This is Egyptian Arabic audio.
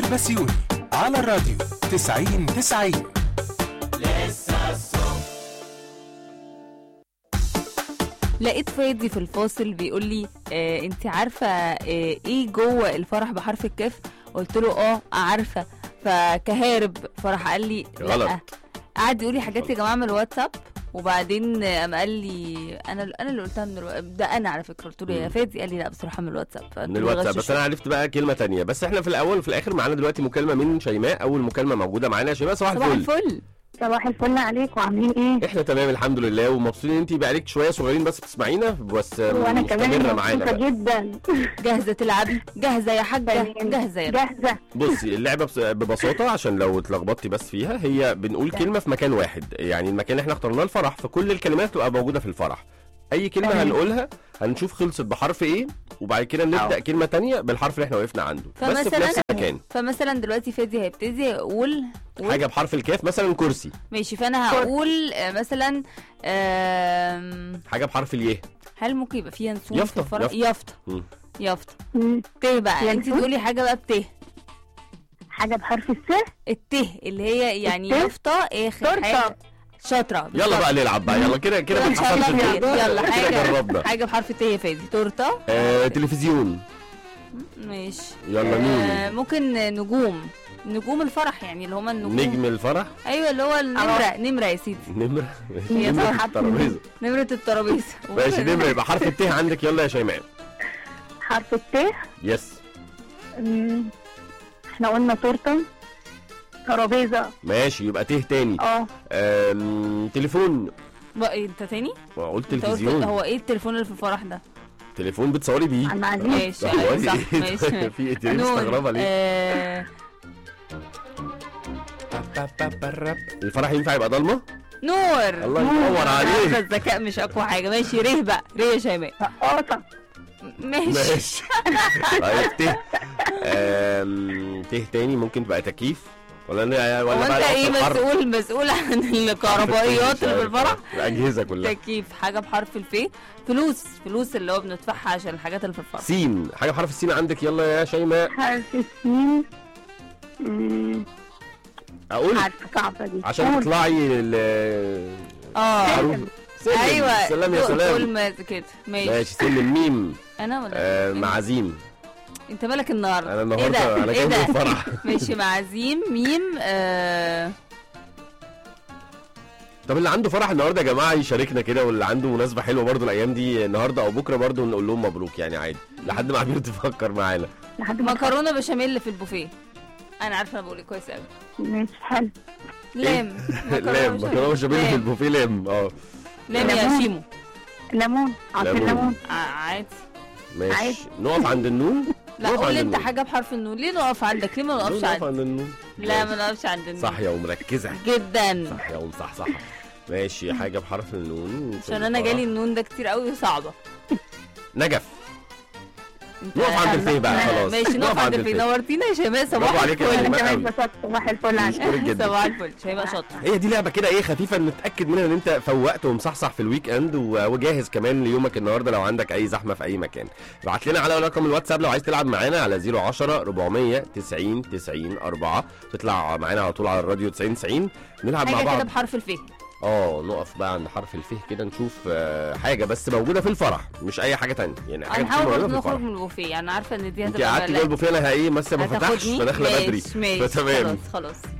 بسيوني على الراديو 90 90 لقيت فادي في الفاصل بيقول لي آه انت عارفه آه ايه جوه الفرح بحرف الكاف قلت له اه عارفه فكهارب فراح قال لي لا غلط. قعد يقول لي حاجات يا جماعه من الواتساب وبعدين قام قال لي انا انا اللي قلتها من الو... ده انا على فكره قلت له يا مم. فادي قال لي لا بصراحه من الواتساب فقلت من له الواتساب غش بس انا عرفت بقى كلمه تانية بس احنا في الاول وفي الاخر معانا دلوقتي مكالمه من شيماء اول مكالمه موجوده معانا يا شيماء صباح صباح الفل الفل صباح الفل عليكم عاملين ايه؟ احنا تمام الحمد لله ومبسوطين ان انت بقالك شويه صغيرين بس بتسمعينا بس وانا كمان مستمره معانا مبسوطة بقى. جدا جاهزه تلعبي جاهزه يا حاجه تمام. جاهزه يا جاهزة بصي اللعبه بس- ببساطه عشان لو اتلخبطتي بس فيها هي بنقول كلمه في مكان واحد يعني المكان اللي احنا اخترناه الفرح فكل الكلمات تبقى موجوده في الفرح اي كلمه تمام. هنقولها هنشوف خلصت بحرف ايه وبعد كده نبدا أو. كلمه تانية بالحرف اللي احنا وقفنا عنده بس في فمثلا نفس المكان فمثلا دلوقتي فادي هيبتدي يقول قول. حاجه بحرف الكاف مثلا كرسي ماشي فانا هقول آه، مثلا آم، حاجه بحرف اليه هل ممكن يبقى فيها نسون يافطة، في الفرح يافطة. يافطه مم. يافطه مم. ت بقى انت ينسون؟ تقولي حاجه بقى بت حاجة بحرف الس الت اللي هي يعني الت؟ يافطه اخر تورتة. حاجه شاطره يلا بقى نلعب بقى يلا كده كده كده ما ان شاء الله اتحصلش خير الدور. يلا كده حاجه جربنا حاجه بحرف ت يا فادي تورته آه، تلفزيون ماشي يلا آه مين ممكن نجوم نجوم الفرح يعني اللي هما النجوم نجم الفرح ايوه اللي هو النمره نمره يا سيدي نمرة هي نمرة صح. الترابيزة نمره الترابيزه ماشي نمرة يبقى حرف الت عندك يلا يا شيماء حرف الت يس مم. احنا قلنا تورتة ترابيزة ماشي يبقى ته تاني اه آم، تليفون بقى إيه، انت تاني ما قلت انت قلت تلفزيون هو ايه التليفون اللي في الفرح ده تليفون بتصوري بيه على المعازيم ماشي تصوري صح إيه؟ ماشي في ايه تاني نون. مستغربة ليه آه الفرح ينفع يبقى ضلمة نور الله ينور عارفة عليك الذكاء مش اقوى حاجه ماشي ريه بقى ريه يا شيماء رقاصة ماشي ماشي طيب ته آم، ته تاني ممكن تبقى تكييف ولا ولا هو بقى انت نقف في ايه الحرب؟ مسؤول مسؤول عن الكهربائيات اللي في الفرح الاجهزه كلها تكييف حاجه بحرف الف فلوس فلوس اللي هو بندفعها عشان الحاجات اللي في الفرح سين حاجه بحرف السين عندك يلا يا شيماء حرف السين مم. اقول عارفة صعبة دي عشان قول. تطلعي ال- اه معروف سلم ايوه سلام يا تقول سلام ما كده ماشي ماشي سلم ميم انا ولا آه مين؟ معازيم انت مالك النهارده انا ايه النهارده ده انا ايه جاي من ده الفرح ماشي معازيم ميم آه طب اللي عنده فرح النهارده يا جماعه يشاركنا كده واللي عنده مناسبه حلوه برضو الايام دي النهارده او بكره برضو نقول لهم مبروك يعني عادي لحد ما عبير تفكر معانا لحد ما مكرونه بشاميل في البوفيه انا عارفه انا بقول ايه كويس قوي ماشي حلو لام لام مكرونه بشاميل في لام. البوفيه لام اه لام يا ليمون. شيمو ليمون عصير ليمون. ليمون ع- عادي ماشي عادي. نقف عند النون لا نقف قول عند انت النون. حاجه بحرف النون ليه نقف عندك ليه ما نقفش نقف عندي عند النون لا ماشي. ما نقفش عند النون صح يا ومركزه جدا صح يا ام صح صح ماشي حاجه بحرف النون في عشان انا الفرح. جالي النون ده كتير قوي وصعبه نجف انت نقف عند الفيه بقى خلاص ماشي نقف عند الفيه نورتينا يا شيماء صباح برافو عليك يا الفل انا شيماء كمان قوي. اتبسطت صباح الفل عليك مشكورك جدا صباح الفل شيماء شاطره هي دي لعبه كده ايه خفيفه نتاكد منها ان انت فوقت ومصحصح في الويك اند و- وجاهز كمان ليومك النهارده لو عندك اي زحمه في اي مكان ابعت لنا على رقم الواتساب لو عايز تلعب معانا على 010 400 90 90 4 تطلع معانا على طول على الراديو 90 90 نلعب مع حاجه كده بعض بحرف الفيه اه نقف بقى عند حرف الفه كده نشوف آه، حاجه بس موجوده في الفرح مش اي حاجه تانية يعني حاجه تكون هنحاول موجوده برضه في نخرج الفرح من البوفيه يعني عارفه ان دي انت هتبقى قعدتي جوه البوفيه انا ايه بس ما فتحش هتاخدني فداخله بدري ماشي ماشي فتمام خلاص خلاص